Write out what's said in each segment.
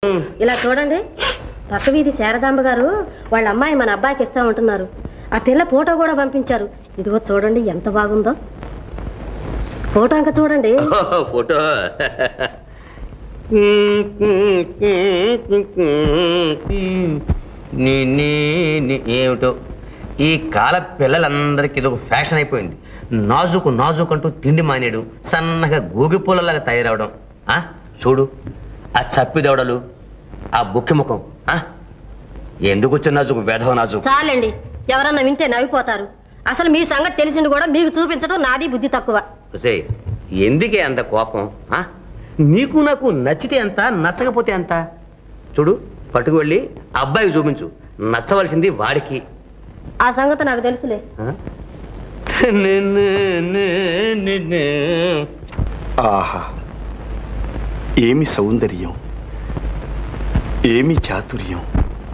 ఇలా చూడండి పక్క వీధి శారదాంబ గారు వాళ్ళ అమ్మాయి మన అబ్బాయికి ఇస్తా ఉంటున్నారు ఆ పిల్ల ఫోటో కూడా పంపించారు ఇదిగో చూడండి ఎంత బాగుందో ఫోటో ఇంకా చూడండి ఫోటో నీ నీ నీ ఏమిటో ఈ కాల పిల్లలందరికీ ఇది ఒక ఫ్యాషన్ అయిపోయింది నాజుకు నాజుకు అంటూ తిండి మానేడు సన్నగా గోగిపూలలాగా తయారవడం ఆ చూడు ఆ చప్పిదవడలు ఆ బుక్కి ముఖం ఆ ఎందుకు వచ్చిన నాజుకు వేధవ నాజుకు చాలండి ఎవరన్నా వింటే నవ్విపోతారు అసలు మీ సంగతి తెలిసింది కూడా మీకు చూపించడం నాది బుద్ధి తక్కువ ఒసేయ్, ఎందుకే అంత కోపం ఆ? నీకు నాకు నచ్చితే ఎంత నచ్చకపోతే ఎంత చూడు పట్టుకు వెళ్ళి అబ్బాయికి చూపించు నచ్చవలసింది వాడికి ఆ సంగతి నాకు తెలుసులే ఆ? నిన్ను, నిన్ను. ఆహా ఏమి సౌందర్యం ఏమి చాతుర్యం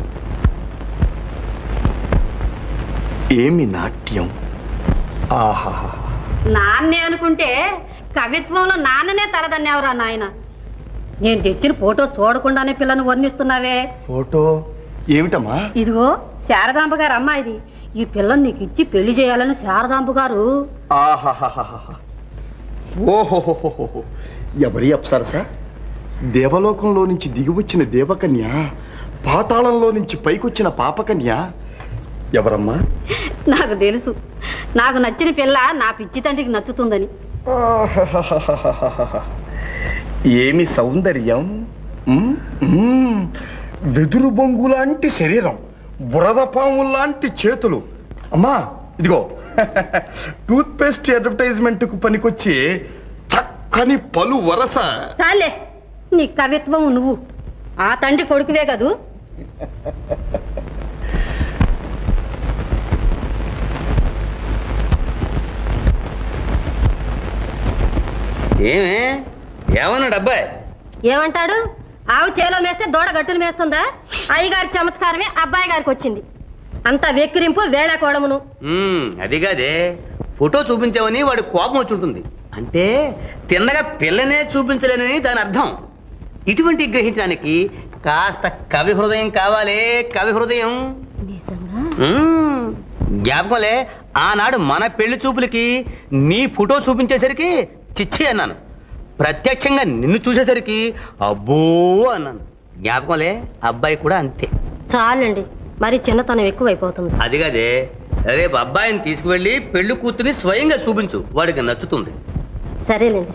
ఏమి నాట్యం ఆహా నాన్నే అనుకుంటే కవిత్వంలో నాన్ననే తలదన్నేవరా నాయన నేను తెచ్చిన ఫోటో చూడకుండానే పిల్లను వర్ణిస్తున్నావే ఫోటో ఏమిటమ్మా ఇదిగో శారదాంబ గారు అమ్మాయిది ఈ పిల్లని నీకు ఇచ్చి పెళ్లి చేయాలని శారదాంబ గారు ఆహాహాహాహా. ఓహోహోహోహో ఎవరి అప్సరస దేవలోకంలో నుంచి దిగివచ్చిన దేవకన్య పాతాళంలో నుంచి పైకొచ్చిన పాపకన్య ఎవరమ్మా నాకు తెలుసు నాకు నచ్చిన పిల్ల నా పిచ్చి తండ్రికి నచ్చుతుందని ఆహాహాహాహాహా. ఏమి సౌందర్యం ఉమ్, ఉమ్. వెదురు బొంగు లాంటి శరీరం బురద పాము లాంటి చేతులు అమ్మా ఇదిగో టూత్ పేస్ట్ అడ్వర్టైజ్మెంట్ కు పనికొచ్చి చక్కని పలు వరస చాలే నీ కవిత్వం నువ్వు ఆ తండ్రి కొడుకువే కదూ ఏమే ఏమన్నాడు అబ్బాయి ఏమంటాడు ఆవు చేలో మేస్తే దూడ గట్టును మేస్తుందా అయ్యగారి చమత్కారమే అబ్బాయి గారికి వచ్చింది అంత వెక్కిరింపు వేళ కోళమును ఉమ్, అది కాదే ఫోటో చూపించావని వాడి కోపం వచ్చి ఉంటుంది అంటే తిన్నగా పిల్లనే చూపించలేనని దాని అర్థం ఇటువంటి గ్రహించడానికి కాస్త కవి హృదయం కావాలే కవి హృదయం ఉమ్, జ్ఞాపకంలే ఆనాడు మన పెళ్లి చూపులకి నీ ఫోటో చూపించేసరికి చిచ్చి అన్నాను ప్రత్యక్షంగా నిన్ను చూసేసరికి అబ్బో అన్నాను జ్ఞాపకంలే అబ్బాయి కూడా అంతే చాలండి మరి చిన్నతనం ఎక్కువైపోతుంది అది కాదే రేపు అబ్బాయిని తీసుకువెళ్ళి పెళ్లి కూతుని స్వయంగా చూపించు వాడికి నచ్చుతుంది సరేలేండి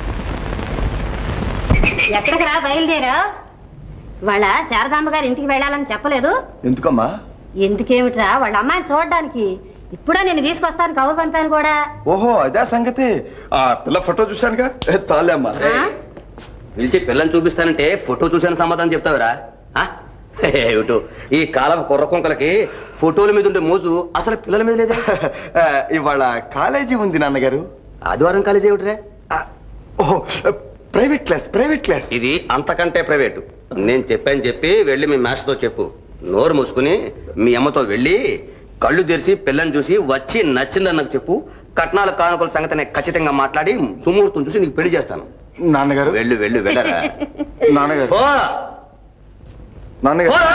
ఎక్కడికి రా బయలుదేరా వాళ్ళ శారదాంబ గారి ఇంటికి వెళ్ళాలని చెప్పలేదు ఎందుకమ్మా ఎందుకేమిట్రా వాళ్ళ అమ్మాయిని చూడడానికి ఇప్పుడే నేను తీసుకొస్తాను కబురు పంపాను కూడా ఓహో అదే సంగతి ఆ పిల్ల ఫోటో చూశానుగా ఏ, చాలే అమ్మా ఆ? పిలిచి పిల్లని చూపిస్తానంటే ఫోటో చూసాను సమాధానం చెప్తావురా ఆ? ఏమిటో ఈ కాలం కుర్ర కుంకలకి ఫోటోల మీద ఉండే మోజు అసలు పిల్లల మీద లేదే ఆ, ఇవాళ కాలేజీ ఉంది నాన్నగారు ఆదివారం కాలేజీ ఏమిట్రా ఆ, ఓహో ప్రైవేట్ క్లాస్ ప్రైవేట్ క్లాస్ ఇది అంతకంటే ప్రైవేటు నేను చెప్పాను చెప్పి వెళ్ళి మీ మాస్టర్తో చెప్పు నోరు మూసుకుని మీ అమ్మతో వెళ్ళి కళ్ళు తెరిచి పిల్లని చూసి వచ్చి నచ్చిందని నాకు చెప్పు కట్నాల కానుకల సంగతి నేను ఖచ్చితంగా మాట్లాడి సుముహూర్తం చూసి నీకు పెళ్లి చేస్తాను నాన్నగారు వెళ్ళు వెళ్ళు వెళ్ళరా నాన్నగారు పో, నాన్నగారు పోరా.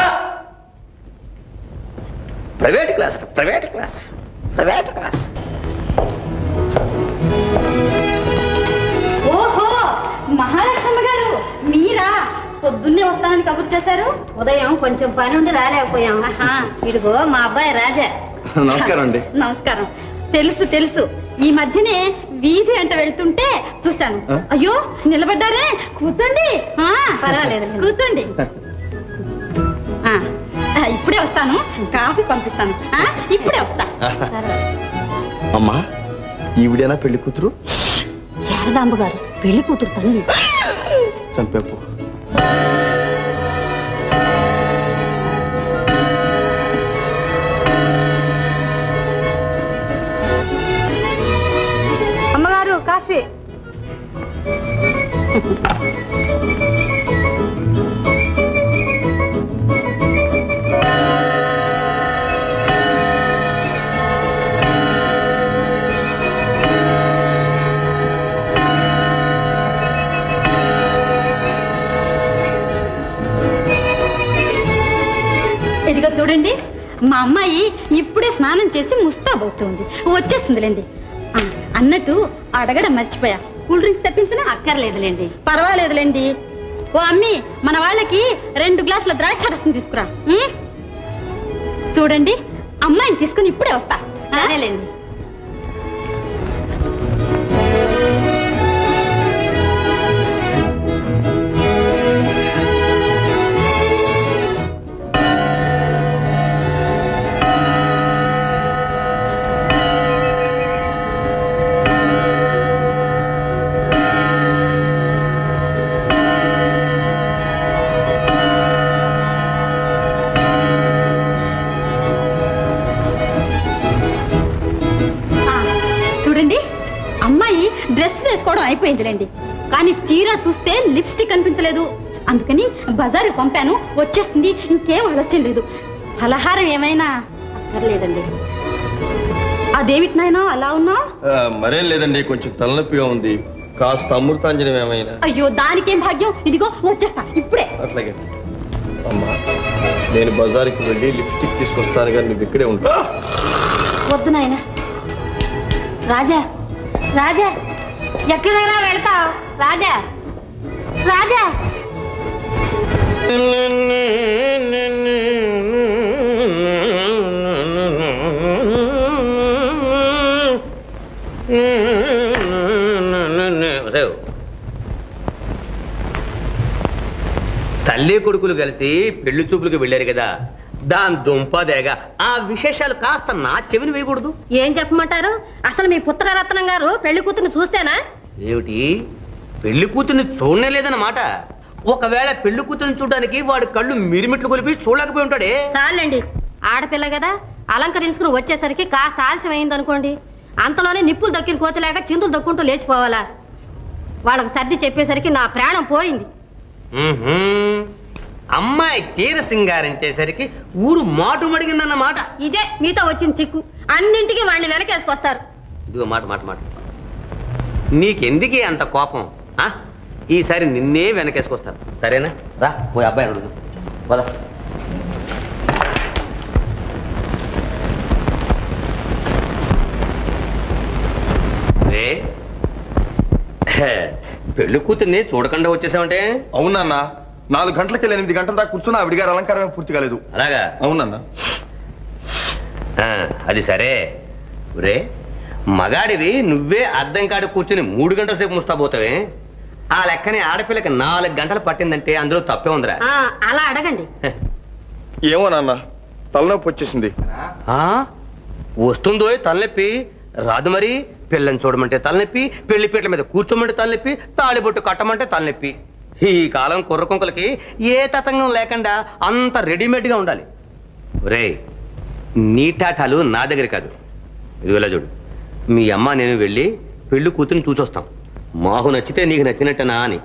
Private class private class private class ఓహో మహాలక్ష్మి గారు మీరా పొద్దున్నే వస్తానని కబురు చేశారు ఉదయం కొంచెం పని ఉండి రాలేకపోయాం ఆహా. ఇదిగో మా అబ్బాయి రాజా నమస్కారం అండి నమస్కారం తెలుసు తెలుసు ఈ మధ్యనే వీధి అంట వెళ్తుంటే చూశాను ఆ? అయ్యో నిలబడ్డారే కూర్చోండి ఆ, పర్వాలేదు. కూర్చోండి ఆ, ఆ, ఇప్పుడే వస్తాను కాఫీ పంపిస్తాను ఆ, ఇప్పుడే వస్తా అమ్మా ఈవిడేనా పెళ్లి కూతురు శారదాంబ గారు పెళ్లి కూతురు తల్లి చంపేపు అమ్మగారు కాఫీ చూడండి మా అమ్మాయి ఇప్పుడే స్నానం చేసి ముస్తాబవుతుంది వచ్చేస్తుందిలేండి ఆ, అన్నట్టు అడగడం మర్చిపోయా కూల్ డ్రింక్స్ తెప్పించిన అక్కర్లేదులేండి పర్వాలేదులేండి ఓ అమ్మి మన వాళ్ళకి రెండు గ్లాసుల ద్రాక్ష రసం తీసుకురా ఉం? చూడండి అమ్మాయిని తీసుకుని ఇప్పుడే వస్తా ఆ? సరేలేండి ఆ, చూడండి అమ్మాయి డ్రెస్ వేసుకోవడం అయిపోయిందిలేండి కానీ చీర చూస్తే లిప్స్టిక్ కనిపించలేదు అందుకని బజారు పంపాను వచ్చేస్తుంది ఇంకేం ఆలస్యం లేదు ఫలహారం ఏమైనా అక్కర్లేదండి అదేమిటి నాయనా అలా ఉన్నా ఆ, మరేం లేదండి కొంచెం తలనొప్పిగా ఉంది కాస్త అమృతాంజనం ఏమైనా అయ్యో దానికేం భాగ్యం ఇదిగో వచ్చేస్తా ఇప్పుడే అట్లాగే అమ్మా నేను బజార్కి వెళ్ళి లిప్స్టిక్ తీసుకొస్తాను కానీ నువ్వు ఇక్కడే ఉంటా వద్దు నాయన రాజా రాజా ఎక్కడైనా వెళ్తావు రాజా రాజా ఒసేయ్. తల్లి కొడుకులు కలిసి పెళ్లి చూపులకు వెళ్ళారు కదా దాని దుంపదేగా ఆ విశేషాలు కాస్త నా చెవిని వేయకూడదు ఏం చెప్పమంటారు అసలు మీ పుత్రరత్నం గారు పెళ్లి కూతుర్ని చూస్తేనా ఏమిటి పెళ్లి కూతుర్ని చూడనే లేదన్నమాట ఒకవేళ పెళ్లి కూతుర్ని చూడడానికి వాడి కళ్ళు మిరిమిట్లు కొలిపి చూడలేకపోయి ఉంటాడే చాలండి ఆడపిల్ల కదా అలంకరించుకుని వచ్చేసరికి కాస్త ఆలస్యం అయింది అనుకోండి అంతలోనే నిప్పులు దక్కిన కోతిలాగా చిందులు దక్కుంటూ లేచిపోవాలా వాళ్ళకి సర్ది చెప్పేసరికి నా ప్రాణం పోయింది మ్మ్హ్మ్. అమ్మాయి చీర సింగారించేసరికి ఊరు మాటు మడిగిందన్నమాట ఇదే మీతో వచ్చిన చిక్కు అన్నింటికి వాడిని వెనకేసుకొస్తారు ఇదిగో మాట మాట మాట నీకెందుకే అంత కోపం ఆ? ఈసారి నిన్నే వెనకేసుకొస్తాను సరేనా రా పోయి అబ్బాయి అడుగు పద రే పెళ్లి కూతుర్ని చూడకుండా వచ్చేసావంటే అవునన్నా నాలుగు గంటలకి వెళ్ళి ఎనిమిది గంటల దాకా కూర్చున్నా ఆవిడ గారి అలంకారమే పూర్తి కాలేదు అలాగా అవునన్నా ఆ, అది సరే రే మగాడివి నువ్వే అద్దం కాడ కూర్చుని మూడు గంటల సేపు ముస్తాపోతావే ఆ లెక్కనే ఆడపిల్లకి నాలుగు గంటలు పట్టిందంటే అందులో తప్పే ఉందిరా ఆ, అలా అడగండి ఏమో నాన్న తలనొప్పి వచ్చేసింది ఆ? వస్తుందో తలనొప్పి రాదు మరి పిల్లని చూడమంటే తలనొప్పి పెళ్లి పీటల మీద కూర్చోమంటే తలనొప్పి తాళిబొట్టు కట్టమంటే తలనొప్పి ఈ కాలం కుర్రకుంకలకి ఏ తతంగం లేకుండా అంత రెడీమేడ్గా ఉండాలి రే నీటాటాలు నా దగ్గర కాదు ఇదిగోలా చూడు మీ అమ్మ నేను వెళ్ళి పెళ్లి కూతురుని చూసొస్తాం మాకు నచ్చితే నీకు నచ్చినట్టనా అని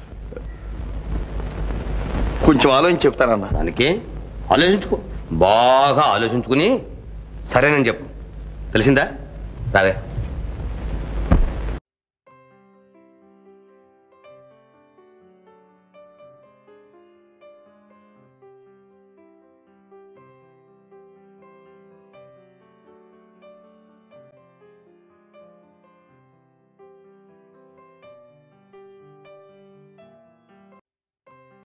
కొంచెం ఆలోచించి చెప్తానన్నా దానికి ఆలోచించుకో బాగా ఆలోచించుకుని సరేనని చెప్పు తెలిసిందా రావే